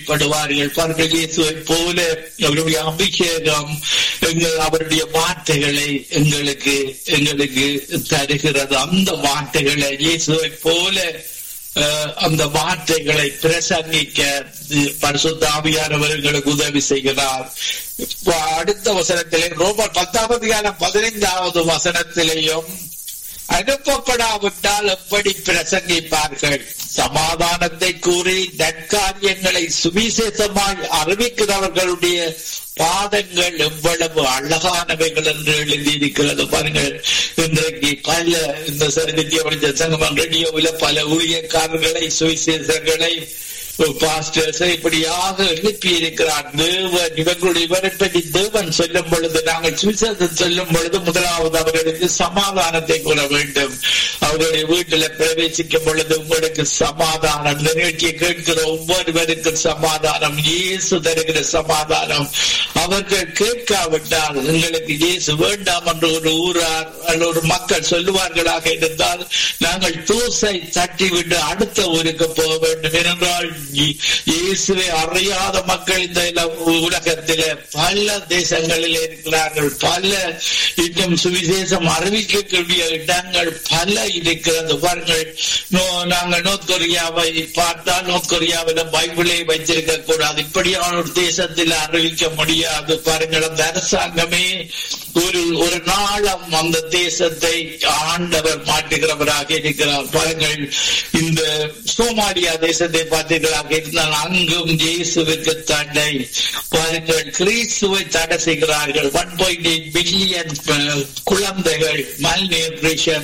படுவார்கள் பாருங்கள் இயேசுவை போல அவருடைய அபிஷேகம் எங்கள் அவருடைய வார்த்தைகளை எங்களுக்கு எங்களுக்கு தருகிறது அந்த வார்த்தைகளை இயேசுவை போல அஹ், அந்த வார்த்தைகளை பிரசங்கிக்க பரிசுத்தாவியானவர்களுக்கு உதவி செய்கிறார் இப்ப அடுத்த வசனத்திலே ரோமர் பத்தாம் அதிகாரம் பதினைந்தாவது வசனத்திலேயும் அனுப்பப்படாவிட்டால் எப்படி பிரசங்கிப்பார்கள் சமாதானத்தை கூறி நற்காரியங்களை சுவிசேஷமாய் அறிவிக்கிறவர்களுடைய பாதங்கள் எவ்வளவு அழகானவைகள் என்று எழுதியிருக்கிறது பாருங்கள் இன்றைக்கு பல இந்த நித்திய வெளிச்ச சங்கமம் ரேடியோவில் பல ஊழியக்காரர்களை சுவிசேஷங்களை பாஸ்டர்ஸ் இப்படியாக எழுப்பி இருக்கிறார் தேவன் இவர்களுடைய இவரை பற்றி தேவன் சொல்லும் பொழுது நாங்கள் சுவிசேஷம் சொல்லும் பொழுது முதலாவது அவர்களுக்கு சமாதானத்தை கூற வேண்டும் அவருடைய வீட்டில் பிரவேசிக்கும் பொழுது உங்களுக்கு சமாதானம் இந்த நிகழ்ச்சியை கேட்கிற ஒவ்வொருவருக்கும் சமாதானம் இயேசு தருகிற சமாதானம் அவர்கள் கேட்காவிட்டால் எங்களுக்கு இயேசு வேண்டாம் என்று ஒரு ஊரார் அல்லது ஒரு மக்கள் சொல்லுவார்களாக இருந்தால் நாங்கள் தூசை தட்டிவிட்டு அடுத்த ஊருக்கு போக வேண்டும் ஏனென்றால் இ- இயேசுவை அறியாத மக்கள் இந்த இல- உலகத்திலே பல தேசங்களில் இருக்கிறார்கள் பல இன்னும் சுவிசேஷம் அறிவிக்கக்கூடிய இடங்கள் பல இருக்கிறது பாருங்கள் நோ- நாங்கள் நோர்த் கொரியாவை பார்த்தால் நோர்த் கொரியாவில பைபிளை வைத்திருக்க கூடாது இப்படியான ஒரு தேசத்தில் அறிவிக்க முடியாது பாருங்கள் அந்த அரசாங்கமே ஒரு ஒரு நாளம் அந்த தேசத்தை ஆண்டவர் மாற்றுகிறவராக இருக்கிறார் பாருங்கள் இந்த சோமாலியா தேசத்தை பார்த்தீர்களாக இருந்தால் அங்கும் இயேசுவுக்கு தடை பாருங்கள் கிறிஸ்துவை தடை செய்கிறார்கள் ஒன் பாயிண்ட் எயிட் பில்லியன் குழந்தைகள் மல் நியூட்ரிஷன்